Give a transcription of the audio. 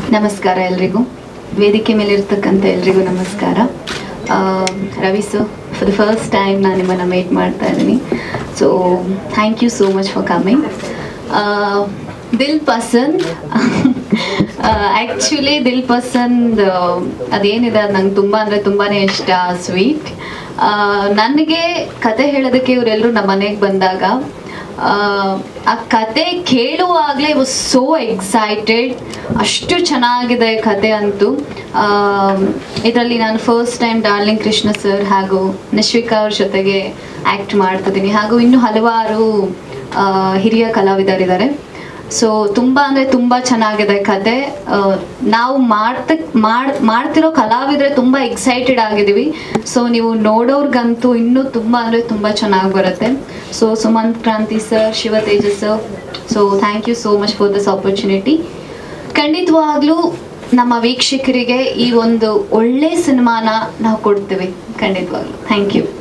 ನಮಸ್ಕಾರ ಎಲ್ರಿಗೂ ವೇದಿಕೆ ಮೇಲೆ ಇರ್ತಕ್ಕಂಥ ಎಲ್ರಿಗೂ ನಮಸ್ಕಾರ ಆ, Ravi sir for the first time ನಾನು ನಿಮ್ಮನ್ನು ಮೀಟ್ ಮಾಡ್ತಾ ಇದ್ದೀನಿ so thank you so much for coming Dil Pasand actually ದಿಲ್ ಪಸಂದ್ ಅದೇನಿದೆ ಅದು ನಂಗೆ ತುಂಬ ಅಂದರೆ ತುಂಬಾ ಇಷ್ಟ ಸ್ವೀಟ್ ನನಗೆ ಕತೆ ಹೇಳೋದಕ್ಕೆ ಇವರೆಲ್ಲರೂ ನಮ್ಮ ಮನೆಗೆ ಬಂದಾಗ ಆ, ಆ ಕತೆ ಕೇಳುವಾಗಲೇ ವಾಸ್ ಸೋ ಎಕ್ಸೈಟೆಡ್ ಅಷ್ಟು ಚೆನ್ನಾಗಿದೆ ಕತೆ ಅಂತೂ ಇದರಲ್ಲಿ ನಾನು first time Darling Krishna sir ಹಾಗೂ ನಿಶ್ವಿಕಾ ಅವ್ರ ಜೊತೆಗೆ ಆ್ಯಕ್ಟ್ ಮಾಡ್ತಿದ್ದೀನಿ ಹಾಗೂ ಇನ್ನೂ ಹಲವಾರು ಆ, ಹಿರಿಯ ಕಲಾವಿದರಿದ್ದಾರೆ ಸೊ ತುಂಬ ಅಂದರೆ ತುಂಬ ಚೆನ್ನಾಗಿದೆ ಕತೆ ಆ, ನಾವು ಮಾಡ್ತ ಮಾಡ್ ಮಾಡ್ತಿರೋ ಕಲಾವಿದರೆ ತುಂಬ ಎಕ್ಸೈಟೆಡ್ ಆಗಿದ್ದೀವಿ ಸೊ ನೀವು ನೋಡೋರ್ಗಂತೂ ಇನ್ನೂ ತುಂಬ ಅಂದರೆ ತುಂಬ ಚೆನ್ನಾಗಿ ಬರುತ್ತೆ so Sumanth Kranti sir Shiva Tejas sir so thank you so much for this opportunity ಖಂಡಿತವಾಗ್ಲೂ ನಮ್ಮ ವೀಕ್ಷಕರಿಗೆ ಈ ಒಂದು ಒಳ್ಳೆ ಸಿನಿಮಾನ ನಾವು ಕೊಡ್ತೀವಿ ಖಂಡಿತವಾಗ್ಲೂ ಥ್ಯಾಂಕ್ ಯು